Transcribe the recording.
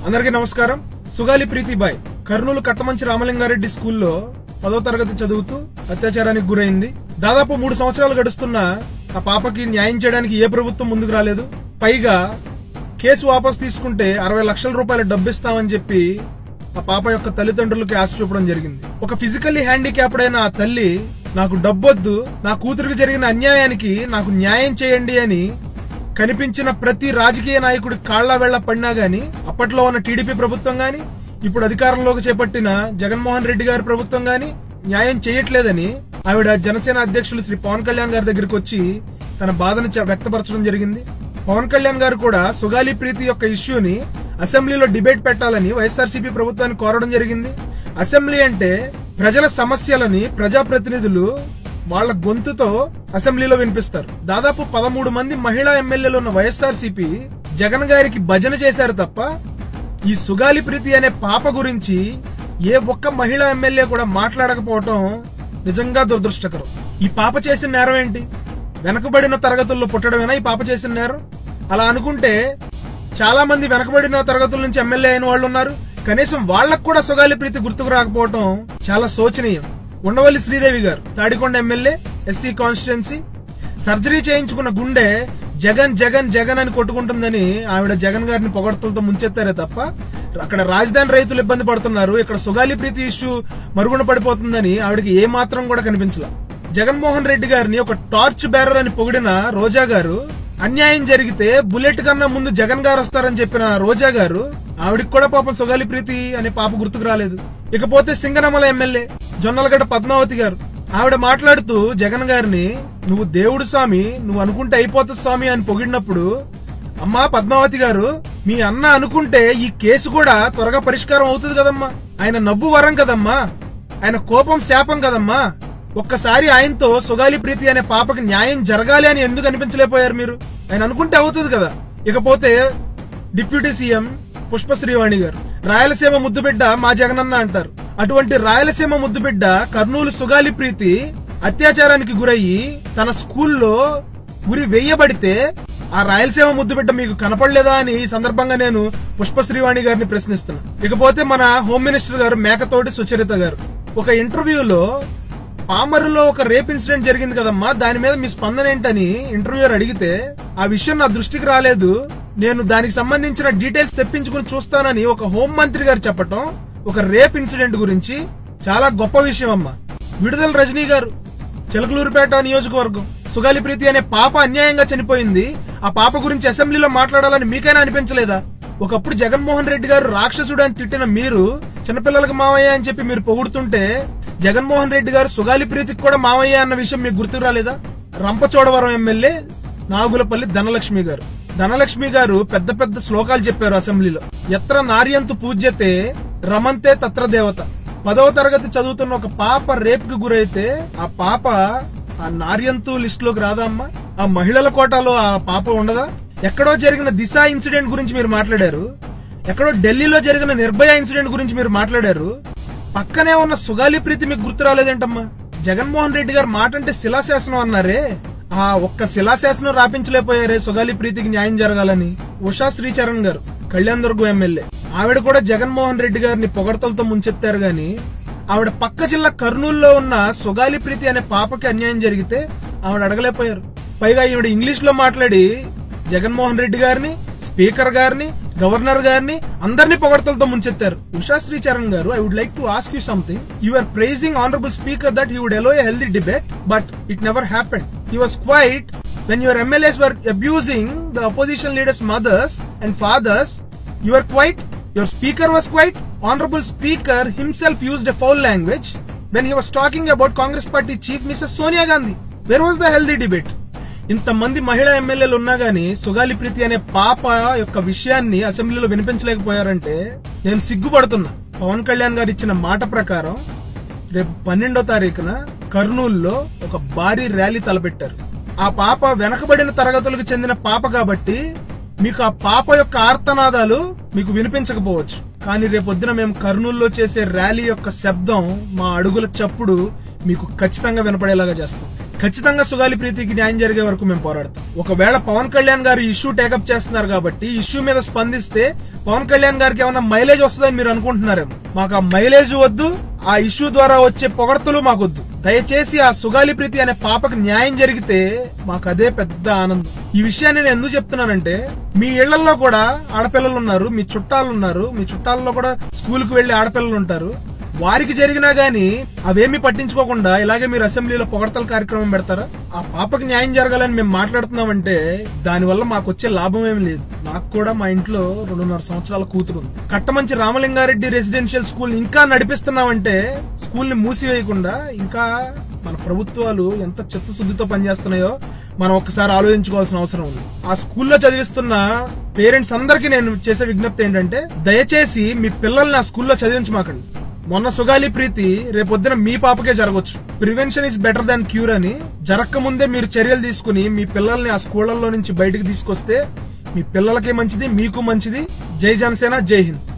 అందరికీ నమస్కారం సుగాలి ప్రీతిబాయ్ కర్నూలు కట్టమంచి రామలింగారెడ్డి స్కూల్లో పదో తరగతి చదువుతూ అత్యాచారానికి గురైంది దాదాపు మూడు సంవత్సరాలు గడుస్తున్నా ఆ పాపకి న్యాయం చేయడానికి ఏ ప్రభుత్వం ముందుకు రాలేదు పైగా కేసు వాపస్ తీసుకుంటే అరవై లక్షల రూపాయలు డబ్బిస్తామని చెప్పి ఆ పాప యొక్క తల్లిదండ్రులకి ఆశ చూపడం జరిగింది ఒక ఫిజికల్లీ హ్యాండిక్యాప్డ్ అయిన ఆ తల్లి నాకు డబ్బొద్దు నా కూతురికి జరిగిన అన్యాయానికి నాకు న్యాయం చేయండి అని కనిపించిన ప్రతి రాజకీయ నాయకుడి కాళ్ల వెళ్ల పడినా గాని అప్పట్లో ఉన్న టీడీపీ ప్రభుత్వం గాని ఇప్పుడు అధికారంలోకి చేపట్టిన జగన్మోహన్ రెడ్డి గారి ప్రభుత్వం గాని న్యాయం చేయట్లేదని ఆవిడ జనసేన అధ్యక్షులు శ్రీ పవన్ కళ్యాణ్ గారి దగ్గరికి వచ్చి తన బాధను చ- వ్యక్తపరచడం జరిగింది పవన్ కళ్యాణ్ గారు కూడా సుగాలి ప్రీతి యొక్క ఇష్యూని అసెంబ్లీలో డిబేట్ పెట్టాలని వైఎస్ఆర్సీపీ ప్రభుత్వాన్ని కోరడం జరిగింది అసెంబ్లీ అంటే ప్రజల సమస్యలని ప్రజాప్రతినిధులు వాళ్ళ గొంతుతో అసెంబ్లీలో వినిపిస్తారు దాదాపు పదమూడు మంది మహిళా ఎమ్మెల్యేలు ఉన్న వైఎస్ఆర్సీపీ జగన్ గారికి భజన చేశారు తప్ప ఈ సుగాలి ప్రీతి అనే పాప గురించి ఏ ఒక్క మహిళా ఎమ్మెల్యే కూడా మాట్లాడకపోవటం నిజంగా దురదృష్టకరం ఈ పాప చేసిన నేరం ఏంటి వెనకబడిన తరగతుల్లో పుట్టడమేనా ఈ పాప చేసిన నేరం అలా అనుకుంటే చాలా మంది వెనకబడిన తరగతుల నుంచి ఎమ్మెల్యే అయిన వాళ్ళు ఉన్నారు కనీసం వాళ్ళకు కూడా సుగాలి ప్రీతి గుర్తుకు రాకపోవటం చాలా శోచనీయం ఉండవల్లి శ్రీదేవి గారు Tadikonda MLA SC constituency surgery చేయించుకున్న గుండె జగన్ జగన్ జగన్ అని కొట్టుకుంటుందని ఆవిడ జగన్ గారిని పొగడ్తలతో ముంచెత్తారే తప్ప అక్కడ రాజధాని రైతులు ఇబ్బంది పడుతున్నారు ఇక్కడ సుగాలి ప్రీతి ఇష్యూ మరుగున పడిపోతుందని ఆవిడకి ఏ మాత్రం కూడా కనిపించలా జగన్మోహన్ రెడ్డి గారిని ఒక టార్చ్ బేరర్ అని పొగిడిన రోజా గారు అన్యాయం జరిగితే బుల్లెట్ కన్నా ముందు జగన్ గారు వస్తారని చెప్పిన రోజా గారు ఆవిడకి కూడా పాపం సుగాలి ప్రీతి అనే పాప గుర్తుకు రాలేదు ఇకపోతే సింగనమల ఎమ్మెల్యే జొన్నలగడ్డ పద్మావతి గారు ఆవిడ మాట్లాడుతూ జగన్ గారిని నువ్వు దేవుడు స్వామి నువ్వు అనుకుంటే అయిపోతుంది స్వామి అని పొగిడినప్పుడు అమ్మా పద్మావతి గారు మీ అన్న అనుకుంటే ఈ కేసు కూడా త్వరగా పరిష్కారం అవుతుంది కదమ్మా ఆయన నవ్వు వరం కదమ్మా ఆయన కోపం శాపం కదమ్మా ఒక్కసారి ఆయనతో సుగాలి ప్రీతి అనే పాపకి న్యాయం జరగాలి అని ఎందుకు అనిపించలేకపోయారు మీరు ఆయన అనుకుంటే అవుతుంది కదా ఇకపోతే డిప్యూటీ సీఎం పుష్ప శ్రీవాణి గారు రాయలసీమ ముద్దుబిడ్డ మా జగనన్న అంటారు అటువంటి రాయలసీమ ముద్దుబిడ్డ కర్నూలు సుగాలి ప్రీతి అత్యాచారానికి గురయ్యి తన స్కూల్లో ఉరి వేయబడితే ఆ రాయలసీమ ముద్దుబిడ్డ మీకు కనపడలేదా అని ఈ సందర్భంగా నేను పుష్ప శ్రీవాణి గారిని ప్రశ్నిస్తున్నా ఇకపోతే మన హోమ్ మినిస్టర్ గారు మేకతోటి సుచరిత గారు ఒక ఇంటర్వ్యూలో పామరులో ఒక రేప్ ఇన్సిడెంట్ జరిగింది కదమ్మా దాని మీద మీ స్పందన ఏంటని ఇంటర్వ్యూర్ అడిగితే ఆ విషయం నా దృష్టికి రాలేదు నేను దానికి సంబంధించిన డీటెయిల్స్ తెప్పించుకుని చూస్తానని ఒక హోం మంత్రి గారు చెప్పటం ఒక రేప్ ఇన్సిడెంట్ గురించి చాలా గొప్ప విషయం అమ్మా విడుదల రజనీ గారు చిలకలూరుపేట నియోజకవర్గం సుగాలి ప్రీతి అనే పాప అన్యాయంగా చనిపోయింది ఆ పాప గురించి అసెంబ్లీలో మాట్లాడాలని మీకైనా అనిపించలేదా ఒకప్పుడు జగన్మోహన్ రెడ్డి గారు రాక్షసుడు అని తిట్టిన మీరు చిన్నపిల్లలకు మావయ్య అని చెప్పి మీరు పొగుడుతుంటే జగన్మోహన్ రెడ్డి గారు సుగాలి ప్రీతికి కూడా మావయ్య అన్న విషయం మీకు గుర్తుకు రాలేదా రంపచోడవరం ఎమ్మెల్యే నాగులపల్లి ధనలక్ష్మి గారు ధనలక్ష్మి గారు పెద్ద పెద్ద శ్లోకాలు చెప్పారు అసెంబ్లీలో ఎత్ర నార్యంతు పూజ్యతే రమంతే తత్ర దేవత పదవ తరగతి చదువుతున్న ఒక పాప రేప్ కు గురైతే ఆ పాప ఆ నార్యంతు లిస్ట్ లోకి రాదా అమ్మా ఆ మహిళల కోటాలో ఆ పాప ఉండదా ఎక్కడో జరిగిన దిశ ఇన్సిడెంట్ గురించి మీరు మాట్లాడారు ఎక్కడో ఢిల్లీలో జరిగిన నిర్భయ ఇన్సిడెంట్ గురించి మీరు మాట్లాడారు పక్కనే ఉన్న సుగాలి ప్రీతి మీకు గుర్తు రాలేదేంటమ్మా జగన్మోహన్ రెడ్డి గారు మాట అంటే శిలాశాసనం అన్నారే ఆ ఒక్క శిలాశాసనం రాపించలేకపోయారే సుగాలి ప్రీతికి న్యాయం జరగాలని ఉషా శ్రీచరణ్ గారు కళ్యాణ్ దుర్గం ఎమ్మెల్యే ఆవిడ కూడా జగన్మోహన్ రెడ్డి గారిని పొగడతలతో ముంచెత్తారు గాని ఆవిడ పక్క జిల్లా కర్నూలులో ఉన్న సుగాలి ప్రీతి అనే పాపకి అన్యాయం జరిగితే ఆవిడ అడగలేకపోయారు పైగా ఈవిడ ఇంగ్లీష్ లో మాట్లాడి జగన్మోహన్ రెడ్డి గారిని స్పీకర్ గారిని గవర్నర్ గారిని అందరినీ పొగడతలతో ముంచెత్తారు ఉషా శ్రీచరణ్ గారు I would like to ask you something you are praising honourable speaker that you would allow a healthy debate but it never happened he was quiet when your MLAs were abusing the opposition leaders mothers and fathers you are quite your speaker was quite honorable speaker himself used a foul language when he was talking about congress party chief mrs sonia gandhi where was the healthy debate ఇంతమంది మహిళా ఎమ్మెల్యేలు ఉన్నా గానీ సుగాలి ప్రీతి అనే పాప యొక్క విషయాన్ని అసెంబ్లీలో వినిపించలేకపోయారంటే నేను సిగ్గుపడుతున్నా పవన్ కళ్యాణ్ గారు ఇచ్చిన మాట ప్రకారం రేపు పన్నెండో తారీఖున కర్నూలులో ఒక భారీ ర్యాలీ తలపెట్టారు ఆ పాప వెనకబడిన తరగతులకు చెందిన పాప కాబట్టి మీకు ఆ పాప యొక్క ఆర్తనాదాలు మీకు వినిపించకపోవచ్చు కానీ రేపొద్దున మేము కర్నూలులో చేసే ర్యాలీ యొక్క శబ్దం మా అడుగుల చప్పుడు మీకు ఖచ్చితంగా వినపడేలాగా చేస్తాం ఖచ్చితంగా సుగాలి ప్రీతికి న్యాయం జరిగే వరకు మేము పోరాడతాం ఒకవేళ పవన్ కళ్యాణ్ గారు ఇష్యూ టేకప్ చేస్తున్నారు కాబట్టి ఇష్యూ మీద స్పందిస్తే పవన్ కళ్యాణ్ గారికి ఏమైనా మైలేజ్ వస్తుందని మీరు అనుకుంటున్నారేమో మాకు ఆ మైలేజ్ వద్దు ఆ ఇష్యూ ద్వారా వచ్చే పొగడ్తలు మాకొద్దు దయచేసి ఆ సుగాలి ప్రీతి అనే పాపకు న్యాయం జరిగితే మాకు అదే పెద్ద ఆనందం ఈ విషయాన్ని నేను ఎందుకు చెప్తున్నానంటే మీ ఇళ్లలో కూడా ఆడపిల్లలు ఉన్నారు మీ చుట్టాలు ఉన్నారు మీ చుట్టాలలో కూడా స్కూల్ కు వెళ్లి ఆడపిల్లలు ఉంటారు వారికి జరిగినా గానీ అవేమి పట్టించుకోకుండా ఇలాగే మీరు అసెంబ్లీలో పొగడతల కార్యక్రమం పెడతారా ఆ పాపకి న్యాయం జరగాలని మేము మాట్లాడుతున్నామంటే దానివల్ల మాకు వచ్చే లాభం ఏమి లేదు నాకు కూడా మా ఇంట్లో రెండున్నర సంవత్సరాల కూతురు ఉంది కట్టమంచి రామలింగారెడ్డి రెసిడెన్షియల్ స్కూల్ ఇంకా నడిపిస్తున్నామంటే స్కూల్ ని మూసివేయకుండా ఇంకా మన ప్రభుత్వాలు ఎంత చిత్తశుద్ధితో పనిచేస్తున్నాయో మనం ఒక్కసారి ఆలోచించుకోవాల్సిన అవసరం ఉంది ఆ స్కూల్లో చదివిస్తున్న పేరెంట్స్ అందరికీ నేను చేసే విజ్ఞప్తి ఏంటంటే దయచేసి మీ పిల్లల్ని ఆ స్కూల్లో చదివించమాకండి మొన్న సుగాలి ప్రీతి రేపొద్దున మీ పాపకే జరగవచ్చు prevention is better than cure అని జరక్క ముందే మీరు చర్యలు తీసుకుని మీ పిల్లల్ని ఆ స్కూళ్లలో నుంచి బయటకు తీసుకొస్తే మీ పిల్లలకే మంచిది మీకు మంచిది జై జనసేన జై హింద్